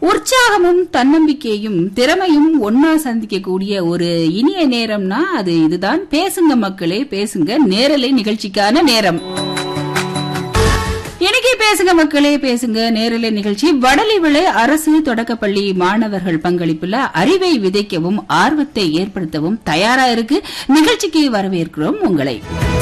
உற்சாகமும் தன்னம்பிக்கையும் திறமையும் ஒன்னா சந்திக்கக்கூடிய ஒரு இனிய நேரம்னா அது இதுதான் பேசுங்க மக்களே பேசுங்க நேரலை நிகழ்ச்சிக்கான நேரம் இன்னைக்கு பேசுங்க மக்களே பேசுங்க நேரலை நிகழ்ச்சி வடலிவிளை அரசு தொடக்கப்பள்ளி மாணவர்கள் பங்களிப்புல அறிவை விதைக்கவும் ஆர்வத்தை ஏற்படுத்தவும் தயாரா இருக்கு நிகழ்ச்சிக்கு வரவேற்கிறோம் உங்களை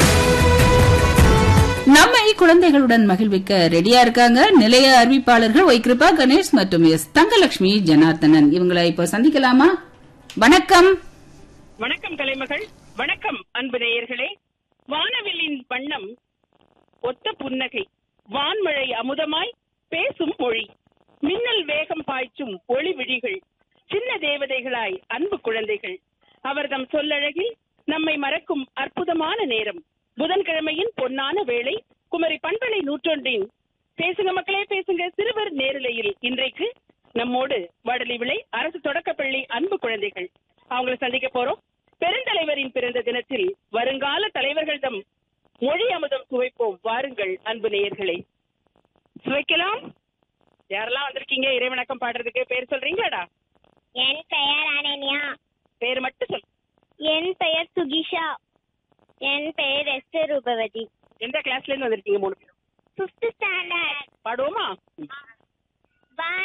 நம்மை குழந்தைகளுடன் மகிழ்விக்க ரெடியா இருக்காங்க நிலைய அறிவிப்பாளர்கள் ஒய் கிருபா கணேஷ் மற்றும் எஸ் தங்கலட்சுமி ஜனார்த்தனன் இவங்களை இப்போ சந்திக்கலாமா வணக்கம் வணக்கம் கலைமகள் வணக்கம் அன்பு நேயர்களே வானவில்லின் வண்ணம் ஒத்த புன்னகை வான்மழை அமுதமாய் பேசும் மொழி மின்னல் வேகம் பாய்ச்சும் ஒளி விழிகள் சின்ன தேவதைகளாய் அன்பு குழந்தைகள் அவர்தம் சொல்லழகில் நம்மை மறக்கும் அற்புதமான நேரம் புதன்கிழமையின் பொன்னான வேளை குமரி பண்பலை நூற்றொன்றின் பேசுங்க மக்களே பேசுங்க சிறுவர் நேரலையில் இன்றைக்கு நம்மோடு வடலி விளை அரசு தொடக்கப்பள்ளி அன்பு குழந்தைகள் அவங்கள சந்திக்க போறோம் பெருந்தலைவரின் பிறந்த தினத்தில் வருங்கால தலைவர்கள் தம் மொழி அமுதம் சுவைப்போம் வாருங்கள் அன்பு நேயர்களே சுவைக்கலாம் யாரெல்லாம் வந்திருக்கீங்க இறைவணக்கம் பாடுறதுக்கு பேர் சொல்றீங்களாடா என் பெயர் அனன்யா பேர் மட்டும் சொல் என் பெயர் சுகிஷா என் பெயர் எஸ்டர் ரூபவதி எந்த கிளாஸ்ல இருந்து வந்திருக்கீங்க மூணு பேரும் ஃபிஃப்த் ஸ்டாண்டர்ட் பாடுவோமா வா